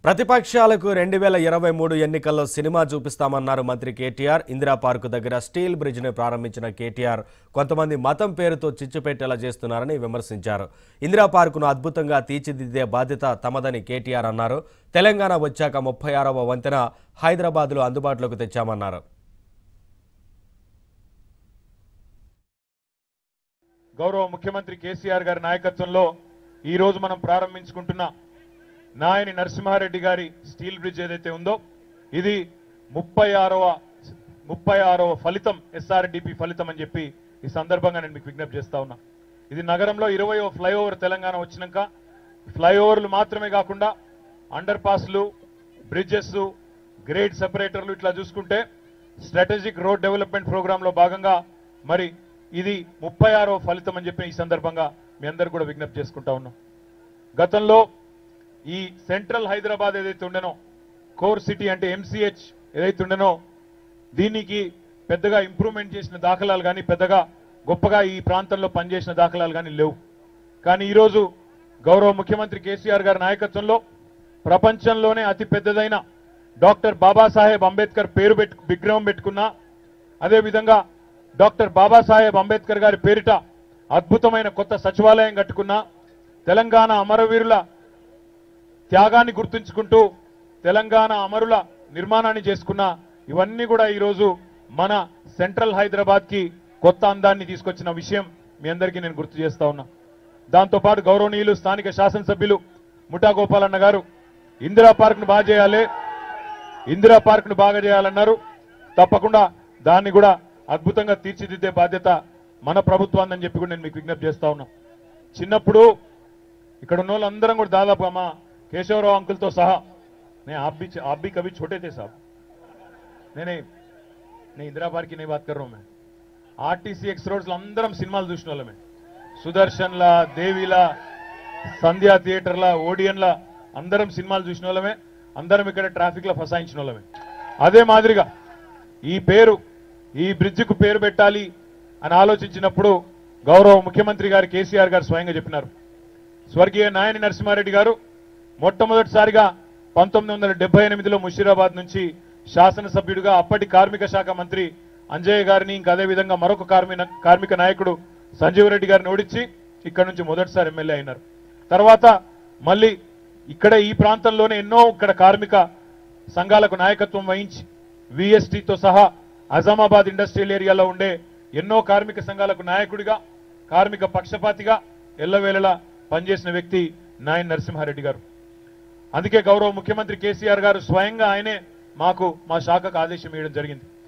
ప్రతిపక్షాలకు రెండు వేల ఇరవై మూడు ఎన్నికల్లో సినిమా చూపిస్తామన్నారు మంత్రి కేటీఆర్ ఇందిరా పార్కు దగ్గర స్టీల్ బ్రిడ్జ్ని ప్రారంభించిన కేటీఆర్ కొంతమంది మతం పేరుతో చిచ్చు పెట్టేలా చేస్తున్నారని విమర్శించారు ఇందిరా పార్కును అద్భుతంగా తీర్చిదిద్దే బాధ్యత తమదని కేటీఆర్ అన్నారు తెలంగాణ వచ్చాక ముప్పై ఆరవ వంతెన హైదరాబాద్లో అందుబాటులోకి తెచ్చామన్నారు గౌరవ ముఖ్యమంత్రి కేసీఆర్ గారి నాయకత్వంలో ఈ రోజు మనం ప్రారంభించుకుంటున్న నాయని నరసింహారెడ్డి గారి స్టీల్ బ్రిడ్జ్ ఏదైతే ఉందో ఇది ముప్పై ఆరవ ముప్పై ఆరవ ఫలితం ఎస్ఆర్డిపి ఫలితం అని చెప్పి ఈ సందర్భంగా నేను మీకు విజ్ఞప్తి చేస్తా ఉన్నా ఇది నగరంలో ఇరవయో ఫ్లైఓవర్ తెలంగాణ వచ్చినాక ఫ్లైఓవర్లు మాత్రమే కాకుండా అండర్ పాస్లు బ్రిడ్జెస్ గ్రేడ్ సెపరేటర్లు ఇట్లా చూసుకుంటే స్ట్రాటజిక్ రోడ్ డెవలప్మెంట్ ప్రోగ్రాంలో భాగంగా మరి ఇది ముప్పై ఆరో ఫలితం అని చెప్పి ఈ సందర్భంగా మీ అందరు కూడా విజ్ఞప్తి చేసుకుంటా ఉన్నాం గతంలో ఈ సెంట్రల్ హైదరాబాద్ ఏదైతే ఉండనో కోర్ సిటీ అంటే ఎంసీహెచ్ ఏదైతే ఉండనో దీనికి పెద్దగా ఇంప్రూవ్మెంట్ చేసిన దాఖలాలు కానీ పెద్దగా గొప్పగా ఈ ప్రాంతంలో పనిచేసిన దాఖలాలు కానీ లేవు కానీ ఈరోజు గౌరవ ముఖ్యమంత్రి కేసీఆర్ గారి నాయకత్వంలో ప్రపంచంలోనే అతి పెద్దదైన డాక్టర్ బాబాసాహెబ్ అంబేద్కర్ పేరు పెట్టు విగ్రహం పెట్టుకున్నా అదేవిధంగా డాక్టర్ బాబాసాహెబ్ అంబేద్కర్ గారి పేరిట అద్భుతమైన కొత్త సచివాలయం కట్టుకున్నా తెలంగాణ అమరవీరుల త్యాగాన్ని గుర్తుంచుకుంటూ తెలంగాణ అమరుల నిర్మాణాన్ని చేసుకున్న ఇవన్నీ కూడా ఈరోజు మన సెంట్రల్ హైదరాబాద్ కి కొత్త అందాన్ని తీసుకొచ్చిన విషయం మీ అందరికీ నేను గుర్తు చేస్తా ఉన్నా దాంతోపాటు గౌరవనీయులు స్థానిక శాసనసభ్యులు ముఠా గోపాలన్న గారు ఇందిరా పార్క్ ను బాగా చేయాలి ఇందిరా పార్క్ ను బాగా చేయాలన్నారు తప్పకుండా దాన్ని కూడా అద్భుతంగా తీర్చిదిద్దే బాధ్యత మన ప్రభుత్వాన్ని చెప్పి కూడా నేను మీకు విజ్ఞప్తి చేస్తా ఉన్నా చిన్నప్పుడు ఇక్కడ ఉన్న వాళ్ళందరం కూడా దాదాపు మా కేశవరావు అంకుల్తో సహా నేను आप भी आप भी कभी छोटे थे साहब नहीं नहीं नहीं इंदिरा पार्क की नहीं बात कर रहा हूं मैं ఆర్టీసీ ఎక్స్ రోడ్స్ లో అందరం సినిమాలు చూసిన వాళ్ళమే సుదర్శన్లా దేవిలా సంధ్యా థియేటర్లా ఓడియన్లా అందరం సినిమాలు చూసిన వాళ్ళమే అందరం ఇక్కడ ట్రాఫిక్ లో ఫసాయించిన వాళ్ళమే అదే మాదిరిగా ఈ పేరు ఈ బ్రిడ్జికు పేరు పెట్టాలి అని ఆలోచించినప్పుడు గౌరవ ముఖ్యమంత్రి గారు కేసీఆర్ గారు స్వయంగా చెప్పినారు స్వర్గీయ నాయని నరసింహారెడ్డి గారు మొట్టమొదటిసారిగా పంతొమ్మిది వందల డెబ్బై ఎనిమిదిలో ముషీరాబాద్ నుంచి శాసనసభ్యుడిగా అప్పటి కార్మిక శాఖ మంత్రి అంజయ్య గారిని ఇంకా అదే విధంగా మరొక కార్మిక కార్మిక నాయకుడు సంజీవ్ రెడ్డి గారిని ఓడించి ఇక్కడ నుంచి మొదటిసారి ఎమ్మెల్యే అయినారు తర్వాత మళ్ళీ ఇక్కడ ఈ ప్రాంతంలోనే ఎన్నో ఇక్కడ కార్మిక సంఘాలకు నాయకత్వం వహించి విఎస్టీతో సహా అజామాబాద్ ఇండస్ట్రియల్ ఏరియాలో ఉండే ఎన్నో కార్మిక సంఘాలకు నాయకుడిగా కార్మిక పక్షపాతిగా ఎల్లవేళలా పనిచేసిన వ్యక్తి నాయన్ నరసింహారెడ్డి గారు అందుకే గౌరవ ముఖ్యమంత్రి కేసీఆర్ గారు స్వయంగా ఆయనే మాకు మా శాఖకు ఆదేశం ఇవ్వడం జరిగింది